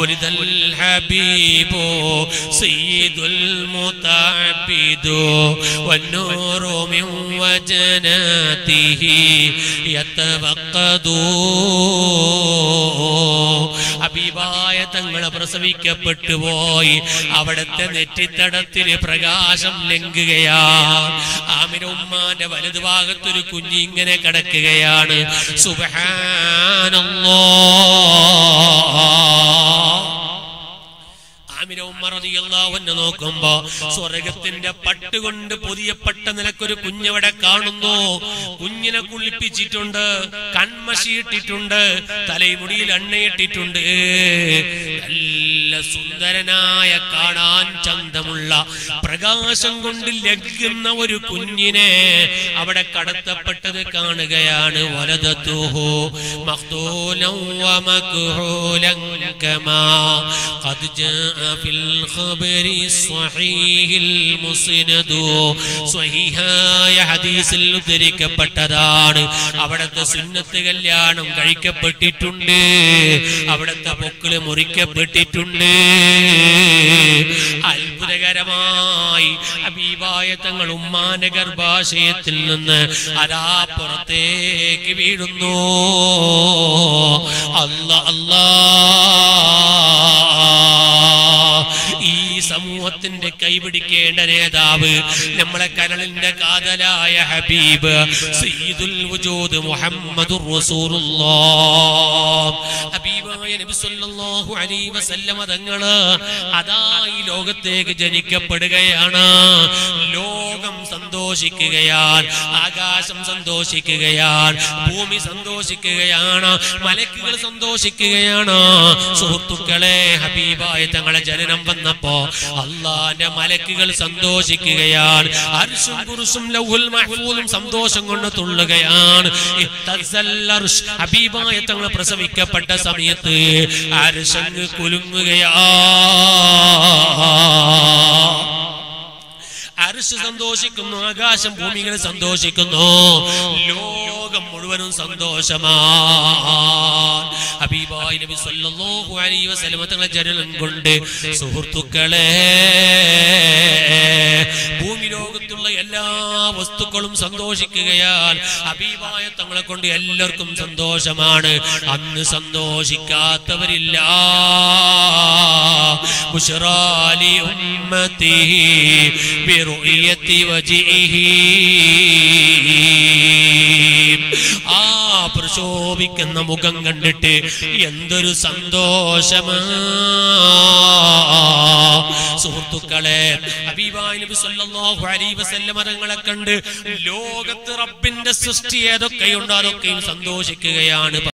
ولد الحبيب سيد المتعبد والنور من وجناته يتفقد അബീബായ തങ്ങളെ പ്രസവിക്കപ്പെട്ടു പോയി അവിടുത്തെ നെറ്റിത്തടത്തിന് പ്രകാശം ലംഘുകയാണ് ആമിന ഉമ്മാന്റെ വലതുഭാഗത്തൊരു കുഞ്ഞി ഇങ്ങനെ കിടക്കുകയാണ് സുബഹാനല്ലോ ആമിന ഉമ്മ റളിയല്ലാഹു അൻഹ നോക്കുമ്പോ സ്വർഗത്തിന്റെ പട്ടുകൊണ്ട് പൊതിയപ്പെട്ട നിലക്കൊരു കുഞ്ഞവിടെ കാണുന്നു കുഞ്ഞിനെ കുളിപ്പിച്ചിട്ടുണ്ട് കൺമഷിയിട്ടിട്ടുണ്ട് തലമുടിയിൽ എണ്ണയിട്ടിട്ടുണ്ട് നല്ല സുന്ദരനായ കാണാൻ ചന്തമുള്ള പ്രകാശം കൊണ്ട് ലഗ്ഗുന്ന ഒരു കുഞ്ഞിനെ അവിടെ കടത്തപ്പെട്ടത് കാണുകയാണ് വലതത്തുഹു മഖ്തൂലൻ വമക്ഹൂലൻ കമാ ഖദ് ജാഅ ഫിൽ ഖബരി സ്വഹീഹിൽ മുസ്നദു സ്വഹീഹായ ഹദീസിൽ ഉദ്ധരിക്കപ്പെട്ടതാണ് അവിടുത്തെ സുന്നത്ത് കല്യാണം കഴിക്കപ്പെട്ടിട്ടുണ്ട് അവിടുത്തെ പൊക്കിള് മുറിക്കപ്പെട്ടിട്ടുണ്ട് അത്ഭുതകരമായി അബീബായ തങ്ങൾ ഉമ്മാന്റെ ഗർഭാശയത്തിൽ നിന്ന് അതാ പുറത്തേക്ക് വീഴുന്നു അല്ല അല്ലാ ഈ സമൂഹത്തിന്റെ കൈപിടിക്കേണ്ട നേതാവ് നമ്മളെ കരളിന്റെ കാതലായ ഹബീബ് സയ്യിദുൽ വജൂദ് മുഹമ്മദുർ റസൂലുള്ളാഹ് ഹബീബായ നബി സല്ലല്ലാഹു അലൈഹി വസല്ലമ തങ്ങള് അതാ ഈ ലോകത്തേക്ക് ജനിക്കപ്പെടുകയാണ് ലോകം സന്തോഷിക്കുകയാണ് ആകാശം സന്തോഷിക്കുകയാണ് ഭൂമി സന്തോഷിക്കുകയാണ് മലക്കുകൾ സന്തോഷിക്കുകയാണ് സുഹൃത്തുക്കളെ ഹബീബായ തങ്ങളെ ജനനം വന്നപ്പോ അള്ളാന്റെ മലക്കുകൾ സന്തോഷിക്കുകയാണ് അർശും കുറുസും ലൗഹുൽ മഹ്ഫൂലും സന്തോഷം കൊണ്ട് തുള്ളുകയാണ് ഇത്തസൽ അർശ് ഹബീബായ തങ്ങൾ പ്രസവിക്കപ്പെട്ട സമയത്ത് അർശങ്ങ് കുലുങ്ങുകയാ അരിശ് സന്തോഷിക്കുന്നു ആകാശം ഭൂമികൾ സന്തോഷിക്കുന്നു ലോകം മുഴുവനും സന്തോഷമാ ഹബീബായി നബി സല്ലല്ലാഹു അലൈഹി വസല്ലം തങ്ങളെ ജനനം കൊണ്ട് സുഹൃത്തുക്കളെ ഭൂമി ലോകത്തുള്ള എല്ലാ വസ്തുക്കളും സന്തോഷിക്കുകയാൽ ഹബീബായ തങ്ങളെ കൊണ്ട് എല്ലാവർക്കും സന്തോഷമാണ് അന്ന് സന്തോഷിക്കാത്തവരില്ല ബുശ്റാലി ഉമ്മത്തിഹി برؤية وجهه ആ പ്രശോഭിക്കുന്ന മുഖം കണ്ടിട്ട് എന്തൊരു സന്തോഷമാ സുഹൃത്തുക്കളെ ഹബീബായ നബി സല്ലല്ലാഹു അലൈഹി വസല്ലമ തങ്ങളെ കണ്ട് ലോകത്ത് റബ്ബിന്റെ സൃഷ്ടി ഏതൊക്കെയുണ്ടോ അതൊക്കെയും സന്തോഷിക്കുകയാണ്